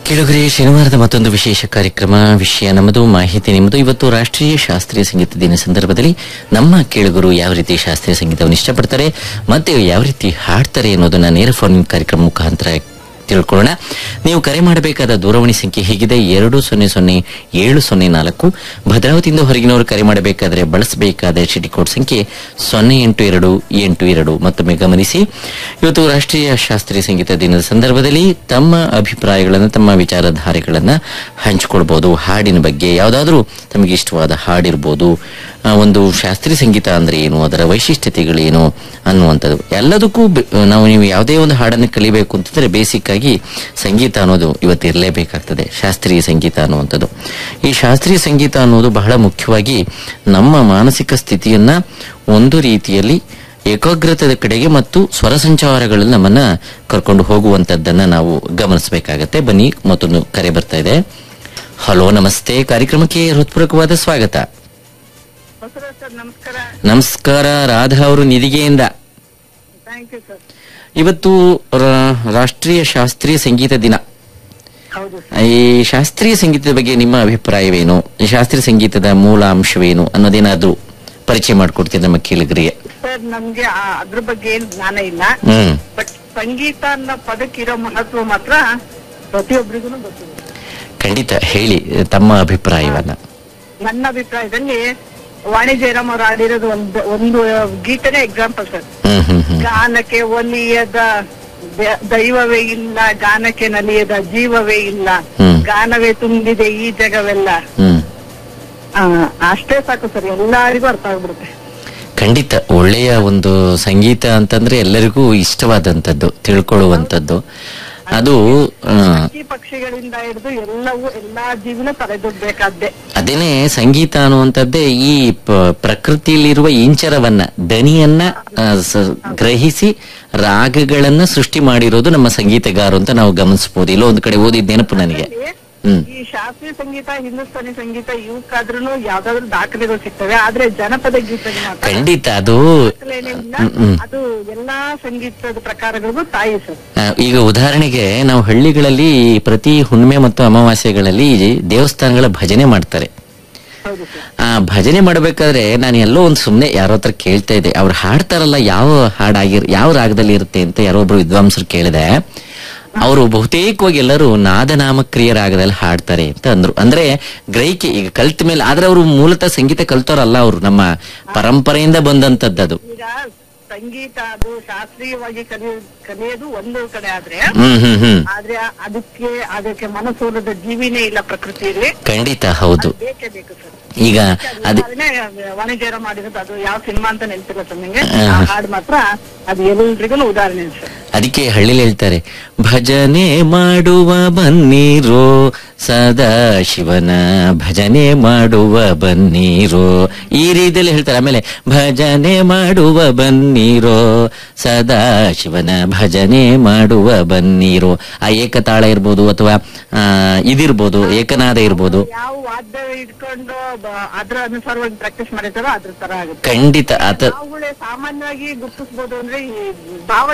ಕೆಳಗರೆ ಶನಿವಾರದ ಮತ್ತೊಂದು ವಿಶೇಷ ಕಾರ್ಯಕ್ರಮ ವಿಷಯ ನಮ್ಮದು ಮಾಹಿತಿ ನಿಮ್ಮದು ಇವತ್ತು ರಾಷ್ಟ್ರೀಯ ಶಾಸ್ತ್ರೀಯ ಸಂಗೀತ ದಿನ ಸಂದರ್ಭದಲ್ಲಿ ನಮ್ಮ ಕೇಳುಗರು ಯಾವ ರೀತಿ ಶಾಸ್ತ್ರೀಯ ಸಂಗೀತವನ್ನು ಇಷ್ಟಪಡ್ತಾರೆ ಮತ್ತೆ ಯಾವ ರೀತಿ ಹಾಡ್ತಾರೆ ಅನ್ನೋದನ್ನ ನೇರ ಫೋನ್ ಕಾರ್ಯಕ್ರಮ ಮುಖಾಂತರ ತಿಳ್ಕೊಳ್ಳೋಣ ನೀವು ಕರೆ ಮಾಡಬೇಕಾದ ದೂರವಾಣಿ ಸಂಖ್ಯೆ ಹೀಗಿದೆ ಎರಡು ಸೊನ್ನೆ ಸೊನ್ನೆ ಏಳು ಸೊನ್ನೆ ನಾಲ್ಕು ಭದ್ರಾವತಿಯಿಂದ ಹೊರಗಿನವರು ಕರೆ ಮಾಡಬೇಕಾದರೆ ಬಳಸಬೇಕಾದ ಸಿಟಿ ಕೋಡ್ ಸಂಖ್ಯೆ ಸೊನ್ನೆ ಎಂಟು ಎರಡು ಎಂಟು ಎರಡು ಮತ್ತೊಮ್ಮೆ ಗಮನಿಸಿ ಇವತ್ತು ರಾಷ್ಟ್ರೀಯ ಶಾಸ್ತ್ರೀಯ ಸಂಗೀತ ದಿನದ ಸಂದರ್ಭದಲ್ಲಿ ತಮ್ಮ ಅಭಿಪ್ರಾಯಗಳನ್ನು ತಮ್ಮ ವಿಚಾರಧಾರೆಗಳನ್ನ ಹಂಚಿಕೊಳ್ಬಹುದು ಹಾಡಿನ ಬಗ್ಗೆ ಯಾವುದಾದ್ರೂ ತಮಗೆ ಇಷ್ಟವಾದ ಹಾಡಿರ್ಬೋದು ಆ, ಒಂದು ಶಾಸ್ತ್ರೀಯ ಸಂಗೀತ ಅಂದ್ರೆ ಏನು ಅದರ ವೈಶಿಷ್ಟ್ಯತೆಗಳೇನು ಅನ್ನುವಂಥದ್ದು ಎಲ್ಲದಕ್ಕೂ ಬೆ- ನಾವು ನೀವು ಯಾವುದೇ ಒಂದು ಹಾಡನ್ನು ಕಲಿಬೇಕು ಅಂತಂದ್ರೆ ಬೇಸಿಕ್ ಆಗಿ ಸಂಗೀತ ಅನ್ನೋದು ಇವತ್ತು ಇರಲೇಬೇಕಾಗ್ತದೆ ಶಾಸ್ತ್ರೀಯ ಸಂಗೀತ ಅನ್ನುವಂಥದ್ದು ಈ ಶಾಸ್ತ್ರೀಯ ಸಂಗೀತ ಅನ್ನೋದು ಬಹಳ ಮುಖ್ಯವಾಗಿ ನಮ್ಮ ಮಾನಸಿಕ ಸ್ಥಿತಿಯನ್ನ ಒಂದು ರೀತಿಯಲ್ಲಿ ಏಕಾಗ್ರತೆಯ ಕಡೆಗೆ ಮತ್ತು ಸ್ವರ ಸಂಚಾರಗಳಲ್ಲಿ ನಮ್ಮನ್ನ ಕರ್ಕೊಂಡು ಹೋಗುವಂತದ್ದನ್ನ ನಾವು ಗಮನಿಸಬೇಕಾಗತ್ತೆ ಬನ್ನಿ ಮತ್ತೊಂದು ಕರೆ ಬರ್ತಾ ಇದೆ ಹಲೋ ನಮಸ್ತೆ ಕಾರ್ಯಕ್ರಮಕ್ಕೆ ಹೃತ್ಪೂರ್ವಕವಾದ ಸ್ವಾಗತ ಬಸವರಾಜ್ ಸರ್ ನಮಸ್ಕಾರ ನಮಸ್ಕಾರ ರಾಧಾ ಅವರು ನಿಧಿಗೆಯಿಂದ ಥ್ಯಾಂಕ್ ಯು ಸರ್ ಇವತ್ತು ರಾ- ರಾಷ್ಟ್ರೀಯ ಶಾಸ್ತ್ರೀಯ ಸಂಗೀತ ದಿನ ಹೌದು ಸರ್ ಈ ಶಾಸ್ತ್ರೀಯ ಸಂಗೀತದ ಬಗ್ಗೆ ನಿಮ್ಮ ಅಭಿಪ್ರಾಯವೇನು ಈ ಶಾಸ್ತ್ರೀಯ ಸಂಗೀತದ ಮೂಲ ಅಂಶವೇನು ಅನ್ನೋದೇನಾದ್ರೂ ಪರಿಚಯ ಮಾಡಿಕೊಡ್ತೀರಿ ನಮ್ಮ ಕೇಳಿಗರಿಗೆ ಸರ್ ನಮ್ಗೆ ಆ- ಅದ್ರ ಬಗ್ಗೆ ಏನ್ ಜ್ಞಾನ ಇಲ್ಲ ಹ್ಮ್ ಬಟ್ ಸಂಗೀತ ಅನ್ನೋ ಪದಕ್ಕಿರೋ ಮಹತ್ವ ಮಾತ್ರ ಪ್ರತಿಯೊಬ್ಬರಿಗೂ ಗೊತ್ತಿದೆ ಖಂಡಿತ ಹೇಳಿ ತಮ್ಮ ಅಭಿಪ್ರಾಯವನ್ನ ನನ್ನ ಅಭಿಪ್ರಾಯದಲ್ಲಿ ವಾಣಿ ಜಯರಾಮ್ ಅವ್ರು ಆಡಿರೋದು ಒಂದು ಒಂದು ಗೀತನೇ example sir hmm hmm hmm ಗಾನಕ್ಕೆ ಒಲಿಯದ ದ- ದೈವವೇ ಇಲ್ಲ ಗಾನಕ್ಕೆ ನಲಿಯದ ಜೀವವೇ ಇಲ್ಲ ಹ್ಮ್. ಗಾನವೇ ತುಂಬಿದೆ ಈ ಜಗವೆಲ್ಲ ಹ್ಮ್ ಆ, ಅಷ್ಟೇ ಸಾಕು ಸರ್ ಎಲ್ಲರಿಗೂ ಅರ್ಥ ಆಗ್ಬಿಡುತ್ತೆ ಖಂಡಿತ ಒಳ್ಳೆಯ ಒಂದು ಸಂಗೀತ ಅಂತಂದ್ರೆ ಎಲ್ಲರಿಗೂ ಇಷ್ಟವಾದಂಥದ್ದು ತಿಳ್ಕೊಳ್ಳುವಂಥದ್ದು ಅದು ಆ, ಪಕ್ಷಿ ಪಕ್ಷಿಗಳಿಂದ ಹಿಡಿದು ಎಲ್ಲವೂ ಎಲ್ಲಾ ಜೀವನ ತಲೆದೊಡ್ಬೇಕಾದ್ದೆ ಅದೇನೆ ಸಂಗೀತ ಅನ್ನುವಂಥದ್ದೇ ಈ ಪ- ಪ್ರಕೃತಿಯಲ್ಲಿರುವ ಇಂಚರವನ್ನ ದನಿಯನ್ನ ಆ, ಸ- ಗ್ರಹಿಸಿ ರಾಗಗಳನ್ನ ಸೃಷ್ಟಿ ಮಾಡಿರೋದು ನಮ್ಮ ಸಂಗೀತಗಾರರು ಅಂತ ನಾವು ಗಮನಿಸಬಹುದು ಇಲ್ಲೋ ಒಂದು ಕಡೆ ಓದಿದ ನೆನಪು ನನಗೆ ಹ್ಮ್ ಈ ಶಾಸ್ತ್ರೀಯ ಸಂಗೀತ ಹಿಂದೂಸ್ತಾನಿ ಸಂಗೀತ ಇವಕ್ಕಾದ್ರೂ ಯಾವ್ದಾದ್ರು ದಾಖಲೆಗಳು ಸಿಗ್ತವೆ ಆದ್ರೆ ಜನಪದ ಗೀತೆಗೆ ಮಾತ್ರ ಖಂಡಿತ ಅದು ದಾಖಲೆನೇ ಇಲ್ಲ ಹ್ಮ್, ಹ್ಮ್. ಅದು ಎಲ್ಲಾ ಸಂಗೀತದ ಪ್ರಕಾರಗಳಿಗೂ ತಾಯಿ ಸರ್ ಆ, ಈಗ ಉದಾಹರಣೆಗೆ ನಾವು ಹಳ್ಳಿಗಳಲ್ಲಿ ಪ್ರತಿ ಹುಣ್ಣಿಮೆ ಮತ್ತು ಅಮಾವಾಸ್ಯೆಗಳಲ್ಲಿ ದೇವಸ್ಥಾನಗಳ ಭಜನೆ ಮಾಡ್ತಾರೆ ಹೌದು ಸರ್ ಆ ಭಜನೆ ಮಾಡಬೇಕಾದ್ರೆ ನಾನು ಎಲ್ಲೋ ಒಂದು ಸುಮ್ಮನೆ ಯಾರೋ ಹತ್ರ ಕೇಳ್ತಾ ಇದ್ದೆ ಅವ್ರು ಹಾಡ್ತಾರಲ್ಲ ಯಾವ ಹಾಡಾಗಿರ್ ಯಾವ ರಾಗದಲ್ಲಿ ಇರುತ್ತೆ ಅಂತ ಯಾರೋ ಒಬ್ರು ವಿದ್ವಾಂಸರು ಕೇಳಿದೆ ಅವರು ಬಹುತೇಕವಾಗಿ ಎಲ್ಲರೂ ನಾದನಾಮಕ್ರಿಯ ರಾಗದಲ್ಲಿ ಹಾಡ್ತಾರೆ ಅಂತ ಅಂದ್ರು ಅಂದ್ರೆ ಗ್ರಹಿಕೆ ಈಗ ಕಲ್ತ ಮೇಲೆ ಆದ್ರೆ ಅವರು ಮೂಲತಃ ಸಂಗೀತ ಕಲ್ತವ್ರಲ್ಲ ಅವರು ನಮ್ಮ ಪರಂಪರೆಯಿಂದ ಬಂದಂತದ್ದದು ಈಗ ಸಂಗೀತ ಅದು ಶಾಸ್ತ್ರೀಯವಾಗಿ ಕಲಿಯ ಕಲಿಯೋದು ಒಂದು ಕಡೆ ಆದ್ರೆ ಹ್ಮ್ ಹ್ಮ್ ಹ್ಮ್ ಆದ್ರೆ ಅದಕ್ಕೆ ಅದಕ್ಕೆ ಮನಸೋಲದ ಜೀವಿನೇ ಇಲ್ಲ ಪ್ರಕೃತಿಯಲ್ಲಿ ಖಂಡಿತ ಹೌದು ಬೇಕೇ ಬೇಕು ಸರ್ ಈಗ ಅದ್ ಅದನ್ನೇ ವಾಣಿಜ್ಯರ ಮಾಡಿರೋದು ಅದು ಯಾವ ಸಿನಿಮಾ ಅಂತ ನೆನಪಿಲ್ಲ ಸರ್ ನಂಗೆ ಹಾ. ಆ ಹಾಡು ಮಾತ್ರ ಅದು ಎಲ್ರಿಗೂ ಉದಾಹರಣೆ ಸರ್ ಅದಕ್ಕೆ ಹಳ್ಳಿಲಿ ಹೇಳ್ತಾರೆ ಭಜನೆ ಮಾಡುವ ಬನ್ನೀರೋ ಸದಾ ಶಿವನ ಭಜನೆ ಮಾಡುವ ಬನ್ನೀರೋ ಈ ರೀತಿಯಲ್ಲಿ ಹೇಳ್ತಾರೆ ಆಮೇಲೆ ಭಜನೆ ಮಾಡುವ ಬನ್ನೀರೋ ಸದಾ ಶಿವನ ಭಜನೆ ಮಾಡುವ ಬನ್ನೀರೋ ಆ ಏಕತಾಳ ಇರ್ಬೋದು ಅಥವಾ ಆ, ಇದಿರ್ಬೋದು ಏಕನಾದ ಇರ್ಬೋದು ಯಾವ ವಾದ್ಯ ಇಟ್ಕೊಂಡು ಬ- ಅದ್ರ ಅನುಸಾರವಾಗಿ ಪ್ರಾಕ್ಟೀಸ್ ಮಾಡಿರ್ತಾರೋ ಅದ್ರ ತರ ಆಗುತ್ತೆ ಖಂಡಿತ ಆತ ನಾವುಗಳೇ ಸಾಮಾನ್ಯವಾಗಿ ಗುರುತಿಸಬಹುದು ಅಂದ್ರೆ ಈ ಭಾವ